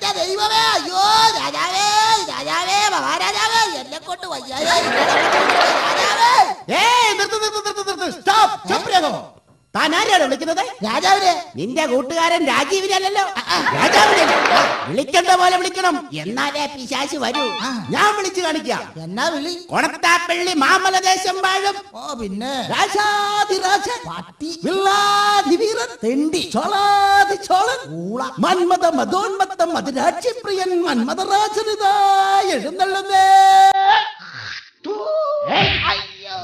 എന്റെ ദൈവമേ അയ്യോ രാജാവേ രാജാവേ മഹാരാജാവേ എന്നെ കൊണ്ട് വയ്യാതെ രാജാവേ ഏയ് നിർത്ത് നിർത്ത് നിർത്ത് നിർത്ത് സ്റ്റോപ്പ് സ്റ്റോപ്പ് രഘു താൻ ആരെയാണ് വിളിക്കുന്നത് രാജാവിനെ നിന്റെ കൂട്ടുകാരൻ രാജീവിനല്ലോ രാജാവിനെ വിളിക്കേണ്ട പോലെ വിളിക്കണം എന്നാലേ പിശാശ് വരൂ ഞാൻ വിളിച്ചു കാണിക്കാം എന്നാ വിളി കൊണത്താപ്പള്ളി മാമലദേശം വാഴും ഓ പിന്നെ രാജാതിരാജൻ പട്ടി വില്ലാധിവീരൻ തെണ്ടി ചോളാതി ചോളൻ മന്മത മതോന്മത്തം മധുരാക്ഷിപ്രിയൻ മന്മതരാജനിതാ എഴുന്നള്ളുന്നേ അയ്യോ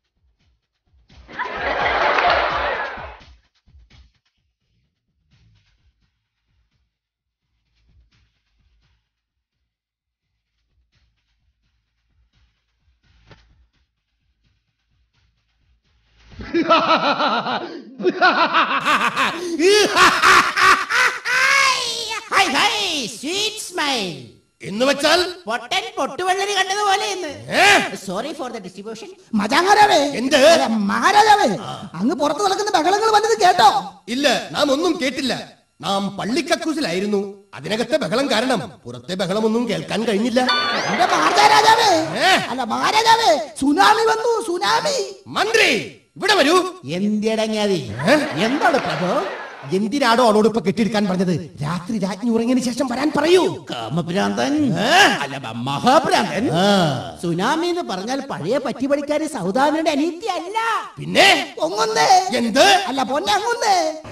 ഹൈ ഹൈ സ്വീറ്റ് സ്മൈൽ എന്ന് വെച്ചാൽ പൊട്ടൻ പൊട്ടുവെള്ളരി കണ്ടതുപോലെ ഇന്ന് സോറി ഫോർ ദ ഡിസ്ട്രിബ്യൂഷൻ മജാങ്ങാരാവേ എന്ത് അല്ല, മഹാരാജാവേ അങ്ങ് പുറത്ത് നടക്കുന്ന ബഹളങ്ങൾ വന്നത് കേട്ടോ ഇല്ല നാം ഒന്നും കേട്ടില്ല നാം പള്ളിക്കക്കൂസിലായിരുന്നു അതിനകത്തെ ബഹളം കാരണം പുറത്തെ ബഹളമൊന്നും കേൾക്കാൻ കഴിഞ്ഞില്ല എന്റെ മഹാരാജാവേ ഏ? അല്ല മഹാരാജാവേ സുനാമി വന്നു സുനാമി മന്ത്രി ഇവിടെ വരൂ എന്തിടങ്ങാതി എന്താണ് പ്രഭു എന്തിനാടോ അവളോട് ഇപ്പൊ കെട്ടിയെടുക്കാൻ പറഞ്ഞത് രാത്രി രാജ്ഞി ഉറങ്ങിയതിനു ശേഷം വരാൻ പറയൂ കാമഭ്രാന്തൻ അല്ല ബ- മഹാഭ്രാന്തൻ സുനാമി എന്ന് പറഞ്ഞാൽ പഴയ പറ്റിപ്പടിക്കാരി സൗദാമിയുടെ അനീതി അല്ല പിന്നെ പൊങ്ങുന്നേ എന്ത് അല്ല പൊന്നെ അങ്ങുന്നേ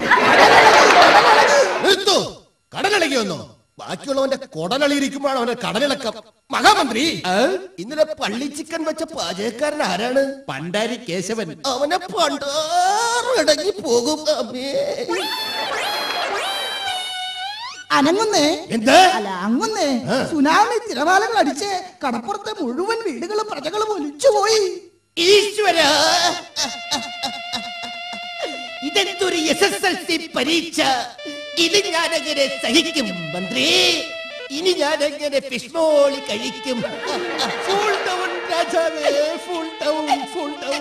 നിർത്തു കടലിളകി വന്നോ ബാക്കിയുള്ളവന്റെ കൊടലളിയിരിക്കുമ്പോഴാണ് അവന്റെ കടലിളക്കം മഹാമന്ത്രി ഇന്നലെ പള്ളി ചിക്കൻ വെച്ച പാചകക്കാരൻ ആരാണ് പണ്ടാരി കേശവൻ അവനെ പണ്ടാറടങ്ങി പോകും അമ്മേ. അനങ്ങുന്നേ എന്ത് അല്ല അങ്ങുന്നേ സുനാമി തിരമാലകൾ അടിച്ച് കടപ്പുറത്തെ മുഴുവൻ വീടുകളും പ്രജകളും ഒലിച്ചുപോയി ഈശ്വര ഇതെന്തൊരു എസ് എസ് എൽ സി പരീക്ഷ ഇത് ഞാനെങ്ങനെ സഹിക്കും മന്ത്രി ഇനി ഞാനെങ്ങനെ ഫിഷ്മോളി കഴിക്കും ഫുൾ ഡൗൺ രാജാവേ ഫുൾ ഡൗൺ ഫുൾ ഡൗൺ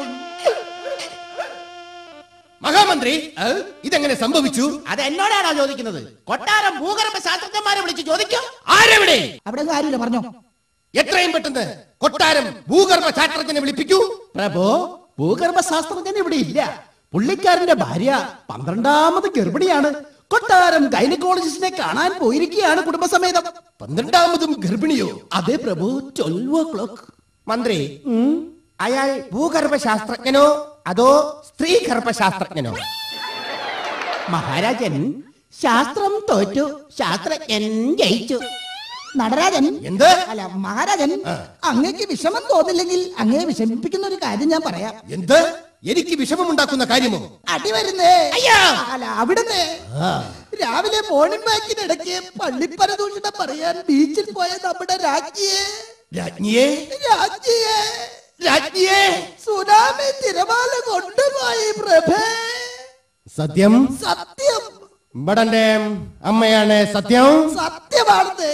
മഹാമന്ത്രി ഇതെങ്ങനെ സംഭവിച്ചു അത് എന്നോടാണോ ചോദിക്കുന്നത് കൊട്ടാരം ഭൂഗർഭ ശാസ്ത്രജ്ഞന്മാരെ വിളിച്ച് ചോദിക്കും ആരെവിടെ അവിടെ ഒന്നും ആരുമില്ല പറഞ്ഞോ എത്രയും പെട്ടെന്ന് കൊട്ടാരം ഭൂഗർഭ ശാസ്ത്രജ്ഞനെ വിളിപ്പിക്കൂ പ്രഭു ഭൂഗർഭ ശാസ്ത്രജ്ഞൻ ഇവിടെ ഇല്ല പുള്ളിക്കാരന്റെ ഭാര്യ പന്ത്രണ്ടാമത് ഗർഭിണിയാണ് കൊട്ടാരം ഗൈനക്കോളജിസ്റ്റിനെ കാണാൻ പോയിരിക്കുകയാണ് കുടുംബസമേതം പന്ത്രണ്ടാമതും ഗർഭിണിയോ അതെ പ്രഭു ട്വൽവ് ഓ ക്ലോക്ക് മന്ത്രി അയാൾ ഭൂഗർഭ ശാസ്ത്രജ്ഞനോ അതോ സ്ത്രീ ഗർഭശാസ്ത്രജ്ഞനോ മഹാരാജൻ ശാസ്ത്രം തോറ്റു ശാസ്ത്രജ്ഞൻ ജയിച്ചു നടരാജൻ എന്ത് അല്ല മഹാരാജൻ അങ്ങേക്ക് വിഷമം തോന്നില്ലെങ്കിൽ അങ്ങേ വിഷമിപ്പിക്കുന്ന ഒരു കാര്യം ഞാൻ പറയാം എന്ത് എനിക്ക് വിഷമമുണ്ടാക്കുന്ന കാര്യമോ അടി വരുന്നേ അയ്യോ! അല്ല അവിടുന്ന് രാവിലെ മോർണിംഗ് വാക്കിനിടയ്ക്ക് പള്ളിപ്പരദൂഷണം പറയാൻ ബീച്ചിൽ പോയ നമ്മുടെ രാജ്ഞിയെ രാജ്ഞിയെ രാജ്ഞിയെ രാജ്ഞിയെ സുനാമി തിരമാല കൊണ്ടുപോയി പ്രഭേ സത്യം സത്യം ഇമ്പടന്റെ അമ്മയാണ് സത്യം സത്യമാണെന്ന്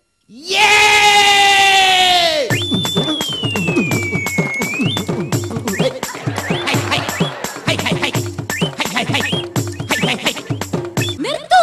നിർത്തൂ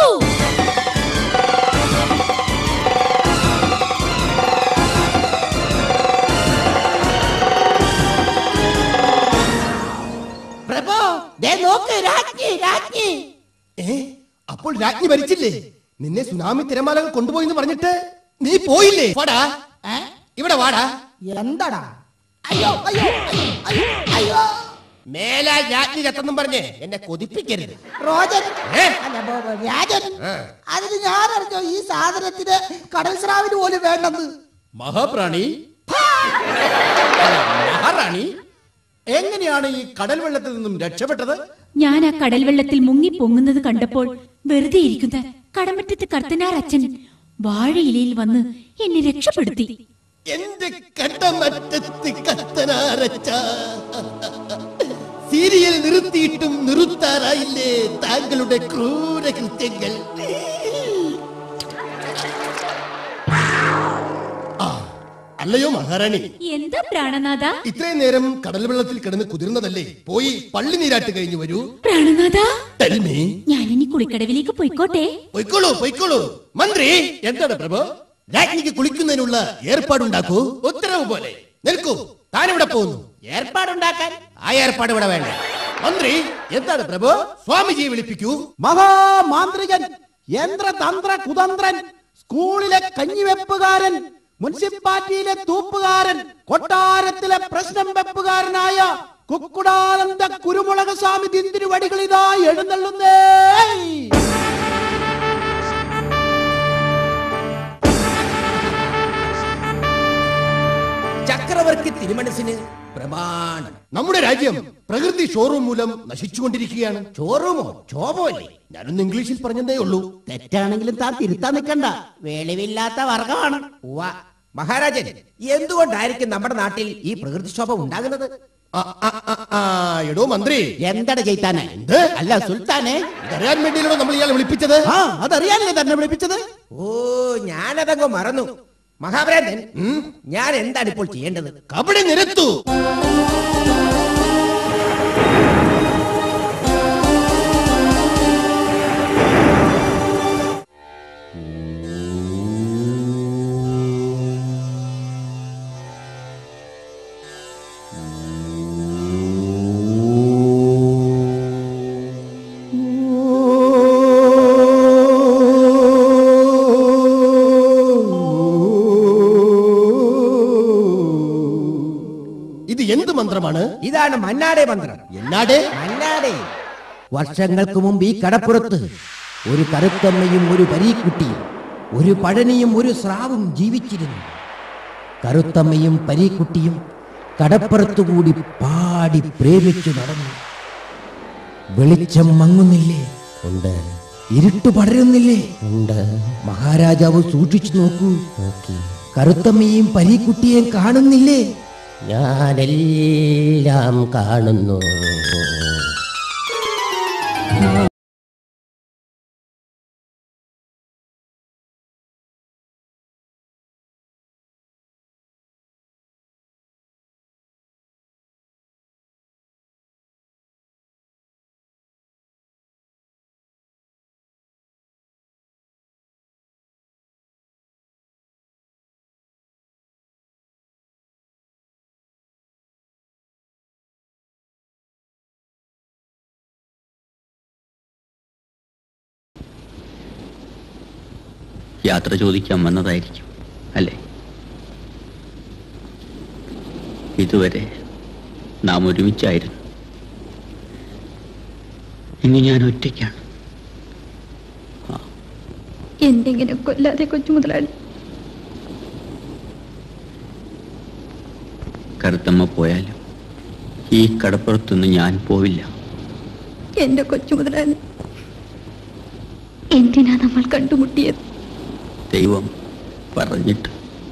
പ്രഭു ദേ നോക്ക് രാജ്ഞി രാജ്ഞി ഏ അപ്പോൾ രാജ്ഞി മരിച്ചില്ലേ നിന്നെ സുനാമി തിരമാലകൾ കൊണ്ടുപോയി എന്ന് പറഞ്ഞിട്ട് നീ പോയില്ലേ വാടാ ഏ? ഇവിടെ വാടാ എന്താടാ അയ്യോ അയ്യോ അയ്യോ അയ്യോ അയ്യോ മേലാൽ രാജ്ഞി ചത്തെന്നും പറഞ്ഞ് എന്നെ കൊതിപ്പിക്കരുത് റോജൻ ഏ? അല്ല ബോ- ബോ- രാജൻ ആ. അതിന് ഞാൻ അറിഞ്ഞോ ഈ സാധനത്തിന് കടൽ സ്രാവിന് പോലും വേണ്ടെന്ന് മഹാപ്രാണി മഹാറാണി എങ്ങനെയാണ് ഈ കടൽ വെള്ളത്തിൽ നിന്നും രക്ഷപ്പെട്ടത് ഞാൻ ആ കടൽ വെള്ളത്തിൽ മുങ്ങി പൊങ്ങുന്നത് കണ്ടപ്പോൾ വെറുതെ ഇരിക്കുന്ന കടമറ്റത്ത് കർത്തനാർ അച്ഛൻ വാഴയിലയിൽ വന്ന് എന്നെ രക്ഷപ്പെടുത്തി എന്റെ കണ്ടമറ്റത്ത് കത്തനാരച്ച സീരിയൽ നിർത്തിയിട്ടും നിർത്താറായില്ലേ താങ്കളുടെ ക്രൂര കൃത്യങ്ങൾ ആ, അല്ലയോ മഹാറാണി എന്താ പ്രാണനാഥ ഇത്രയും നേരം കടൽ വെള്ളത്തിൽ കിടന്ന് കുതിർന്നതല്ലേ പോയി പള്ളി നീരാട്ട് കഴിഞ്ഞു വരൂ പ്രാണനാഥ Tell me. ഞാനിനി കുളിക്കടവിലേക്ക് പോയിക്കോട്ടെ പൊയ്ക്കോളൂ പൊയ്ക്കോളൂ മന്ത്രി എന്താണ് പ്രഭു രാജ്ഞിക്ക് കുളിക്കുന്നതിനുള്ള ഏർപ്പാടുണ്ടാക്കൂ ഉത്തരവ് പോലെ നിൽക്കൂ താനിവിടെ പോകുന്നു ഏർപ്പാടുണ്ടാക്കാൻ ആ ഏർപ്പാട് ഇവിടെ വേണ്ട മന്ത്രി എന്താണ് പ്രഭു സ്വാമിജിയെ വിളിപ്പിക്കൂ മഹാമാന്ത്രികൻ യന്ത്രതന്ത്ര കുതന്ത്രൻ സ്കൂളിലെ കഞ്ഞിവെപ്പുകാരൻ മുനിസിപ്പാലിറ്റിയിലെ തൂപ്പുകാരൻ കൊട്ടാരത്തിലെ പ്രശ്നം വെപ്പുകാരനായ കുക്കുടാനന്ദ കുരുമുളക് സ്വാമി തിന്തിരുവടികളിതാ എഴുന്നള്ളുന്നേ ചക്രവർത്തി തിരുമനസിന് പ്രമാണം നമ്മുടെ രാജ്യം പ്രകൃതി ഷോറൂം മൂലം നശിച്ചുകൊണ്ടിരിക്കുകയാണ് ചോറുമോ ചോമോ അല്ലേ ഞാനൊന്ന് ഇംഗ്ലീഷിൽ പറഞ്ഞതേ ഉള്ളൂ തെറ്റാണെങ്കിലും താൻ തിരുത്താൻ നിൽക്കണ്ട വെളിവില്ലാത്ത വർഗമാണ് ഉവ്വ. മഹാരാജൻ എന്തുകൊണ്ടായിരിക്കും നമ്മുടെ നാട്ടിൽ ഈ പ്രകൃതിക്ഷോഭം ഉണ്ടാകുന്നത് ആ, ആ, ആ, ആ, എടോ മന്ത്രി എന്താണ് ചെയ്താനെ എന്ത്? അല്ല സുൽത്താനെ ഇതറിയാൻ വേണ്ടിയാണോ നമ്മൾ ഇയാളെ വിളിപ്പിച്ചത് ആ അതറിയാനല്ലേ തന്നെ വിളിപ്പിച്ചത് ഓ ഞാനതങ്ങ് മറന്നു മഹാഭ്രാന്തൻ ഞാൻ എന്താണ് ഇപ്പോൾ ചെയ്യേണ്ടത് കബഡി നിരത്തു ഇത് എന്ത് മന്ത്രമാണ് ഇതാണ് മന്നാടെ മന്ത്രം എന്നാടേ മന്നാടെ വർഷങ്ങൾക്ക് മുമ്പ് ഈ കടപ്പുറത്ത് ഒരു കറുത്തമ്മയും ഒരു പരീക്കുട്ടിയും ഒരു പഴനിയും ഒരു സ്രാവും ജീവിച്ചിരുന്നു കറുത്തമ്മയും പരീക്കുട്ടിയും കടപ്പുറത്തുകൂടി പാടി പ്രേമിച്ചു നടന്നു വെളിച്ചം മങ്ങുന്നില്ലേ ഉണ്ട് ഇരുട്ട് പടരുന്നില്ലേ ഉണ്ട് മഹാരാജാവ് സൂക്ഷിച്ചു നോക്കൂ നോക്കി കറുത്തമ്മയും പരീക്കുട്ടിയെയും കാണുന്നില്ലേ ഞാനെല്ലാം കാണുന്നു യാത്ര ചോദിക്കാൻ വന്നതായിരിക്കും അല്ലേ ഇതുവരെ നാം ഒരുമിച്ചായിരുന്നു ഇനി ഞാൻ ഒറ്റയ്ക്കാണ് എന്തെങ്കിലും കൊല്ലാതെ കൊച്ചു മുതലാളി കറുത്തമ്മ പോയാലും ഈ കടപ്പുറത്തുനിന്ന് ഞാൻ പോവില്ല എന്റെ കൊച്ചു മുതലാളി എന്തിനാ നമ്മൾ കണ്ടുമുട്ടിയത് ദൈവം പറഞ്ഞിട്ട്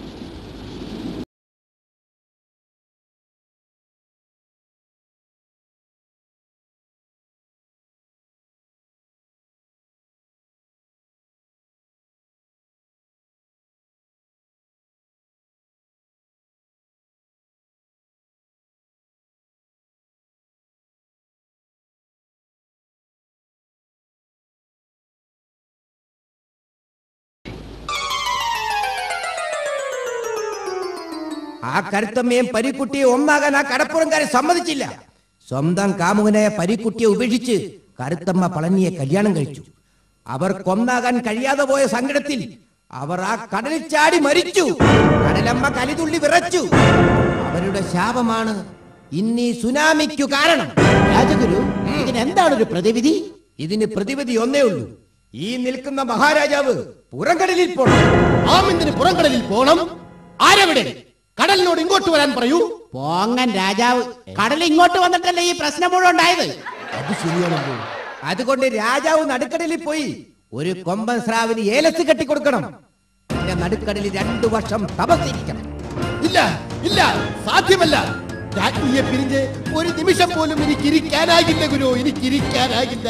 ആ കരുത്തമ്മയും പരിക്കുട്ടിയെ ഒന്നാകാൻ ആ കടപ്പുറംകാരെ സമ്മതിച്ചില്ല സ്വന്തം കാമുകനായ പരിക്കുട്ടിയെ ഉപേക്ഷിച്ച് കരുത്തമ്മ പളനിയെ കല്യാണം കഴിച്ചു അവർ കൊന്നാകാൻ കഴിയാതെ പോയ സങ്കടത്തിൽ അവർ ആ കടലിൽ ചാടി മരിച്ചു കടലമ്മ കലിതുള്ളി വിറച്ചു അവരുടെ ശാപമാണ് ഇന്നീ സുനാമിക്കു കാരണം രാജഗുരു ഇതിന് എന്താണ് ഒരു പ്രതിവിധി ഇതിന് പ്രതിവിധി ഒന്നേ ഉള്ളൂ ഈ നിൽക്കുന്ന മഹാരാജാവ് പുറംകടലിൽ പോണം ആമിന്തിന് പുറംകടലിൽ പോണം ആരെവിടെ കടലിനോട് ഇങ്ങോട്ട് വരാൻ പറയൂ പോങ്ങൻ രാജാവ് കടൽ ഇങ്ങോട്ട് വന്നിട്ടല്ലേ ഈ പ്രശ്നം മുഴുവൻ ഉണ്ടായത് അത് ശരിയാണല്ലോ അതുകൊണ്ട് രാജാവ് നടുക്കടലിൽ പോയി ഒരു കൊമ്പൻ സ്രാവിന് ഏലസ് കെട്ടിക്കൊടുക്കണം പിന്നെ നടുക്കടലിൽ രണ്ടു വർഷം തപസ്സിരിക്കണം ഇല്ല ഇല്ല സാധ്യമല്ല രാജ്ഞിയെ പിരിഞ്ഞ് ഒരു നിമിഷം പോലും എനിക്ക് ഇരിക്കാനാകില്ല ഗുരു എനിക്ക് ഇരിക്കാനാകില്ല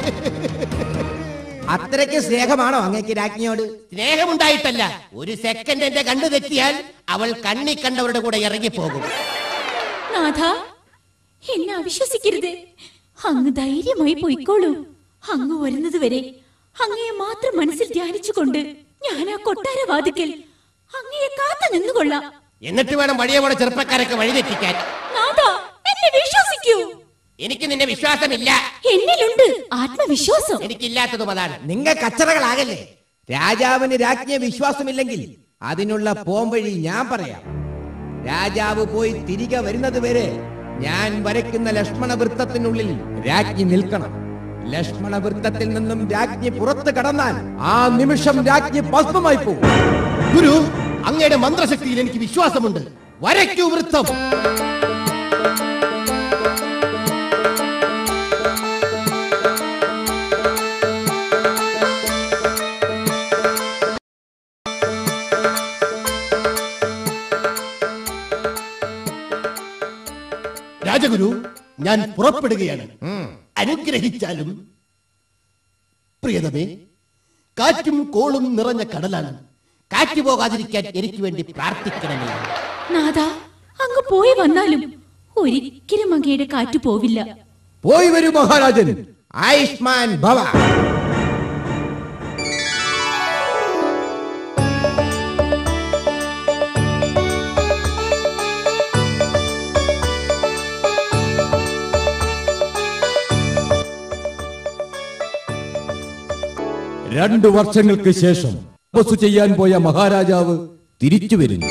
അത്രയ്ക്ക് സ്നേഹമാണോ അങ്ങേക്ക് രാജ്ഞിയോട് സ്നേഹമുണ്ടായിട്ടല്ല ഒരു സെക്കൻഡ് എന്റെ കണ്ണു തെറ്റിയാൽ അവൾ കണ്ണി കണ്ടവരുടെ കൂടെ ഇറങ്ങിപ്പോകും നാഥ എന്നെ അവിശ്വസിക്കരുത് അങ്ങ് ധൈര്യമായി പോയിക്കോളൂ അങ്ങ് വരുന്നത് വരെ അങ്ങയെ മാത്രം മനസ്സിൽ ധ്യാനിച്ചുകൊണ്ട് ഞാൻ ആ കൊട്ടാരവാതിക്കൽ അങ്ങയെ കാത്തു നിന്നുകൊള്ളാം എന്നിട്ട് വേണം വഴിയെ പോണ ചെറുപ്പക്കാരൊക്കെ വഴിതെറ്റിക്കാൻ നാഥാ എന്നെ വിശ്വസിക്കൂ എനിക്ക് നിന്നെ വിശ്വാസമില്ല എന്നിലുണ്ട് ആത്മവിശ്വാസം എനിക്കില്ലാത്തതും അതാണ് നിങ്ങൾ കച്ചറകളാകല്ലേ രാജാവിന് രാജ്ഞിയെ വിശ്വാസമില്ലെങ്കിൽ അതിനുള്ള പോംവഴി ഞാൻ പറയാം രാജാവ് പോയി തിരികെ വരുന്നത് വരെ ഞാൻ വരയ്ക്കുന്ന ലക്ഷ്മണ വൃത്തത്തിനുള്ളിൽ രാജ്ഞി നിൽക്കണം ലക്ഷ്മണ വൃത്തത്തിൽ നിന്നും രാജ്ഞി പുറത്തു കടന്നാൽ ആ നിമിഷം രാജ്ഞി ഭസ്മമായി പോകും ഗുരു അങ്ങയുടെ മന്ത്രശക്തിയിൽ എനിക്ക് വിശ്വാസമുണ്ട് വരയ്ക്കൂ വൃത്തം രാജഗുരു ഞാൻ പുറപ്പെടുകയാണ് അനുഗ്രഹിച്ചാലും പ്രിയതമേ കാറ്റും കോളും നിറഞ്ഞ കടലാണ് കാറ്റ് പോകാതിരിക്കാൻ എനിക്ക് വേണ്ടി പ്രാർത്ഥിക്കണമേ നാഥാ അങ്ങ് പോയി വന്നാലും ഒരിക്കലും അങ്ങയുടെ കാറ്റ് പോവില്ല പോയി വരൂ മഹാരാജൻ ആയുഷ്മാൻ ഭവ രണ്ടു വർഷങ്ങൾക്ക് ശേഷം തപസ്സു ചെയ്യാൻ പോയ മഹാരാജാവ് തിരിച്ചു വരുന്നു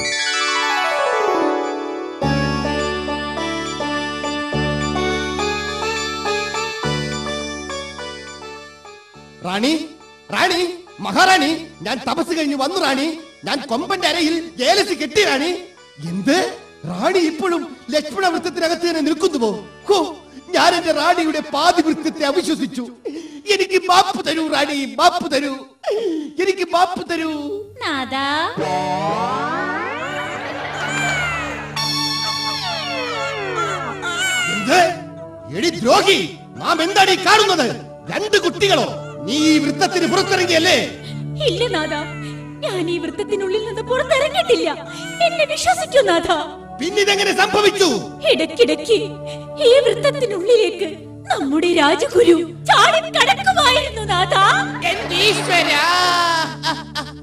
റാണി റാണി മഹാറാണി ഞാൻ തപസ് കഴിഞ്ഞ് വന്നു റാണി ഞാൻ കൊമ്പന്റെ അരയിൽ ജേലസി കെട്ടി റാണി എന്ത് റാണി ഇപ്പോഴും ലക്ഷ്മണ വൃത്തത്തിനകത്ത് തന്നെ നിൽക്കുന്നുവോ ഹോ ഞാൻ എന്റെ റാണിയുടെ പാതി വൃത്തത്തെ അവിശ്വസിച്ചു എനിക്ക് മാപ്പ് തരൂ റാണി മാപ്പ് തരൂ എനിക്ക് മാപ്പ് തരൂ നാഥാ എന്ത് എടി ദ്രോഹി നാം എന്താണ് ഈ കാണുന്നത് രണ്ട് കുട്ടികളോ നീ ഈ വൃത്തത്തിന് പുറത്തിറങ്ങിയല്ലേ ഇല്ല നാഥാ ഞാൻ ഈ വൃത്തത്തിനുള്ളിൽ നിന്ന് പുറത്തിറങ്ങിയിട്ടില്ല എന്നെ വിശ്വസിക്കൂ നാഥാ പിന്നിതെങ്ങനെ സംഭവിച്ചു ഇടയ്ക്കിടയ്ക്ക് ഈ വൃത്തത്തിനുള്ളിലേക്ക് നമ്മുടെ രാജഗുരു ചാടി കടക്കുമായിരുന്നു നാഥാ എന്റെ ഈശ്വരാ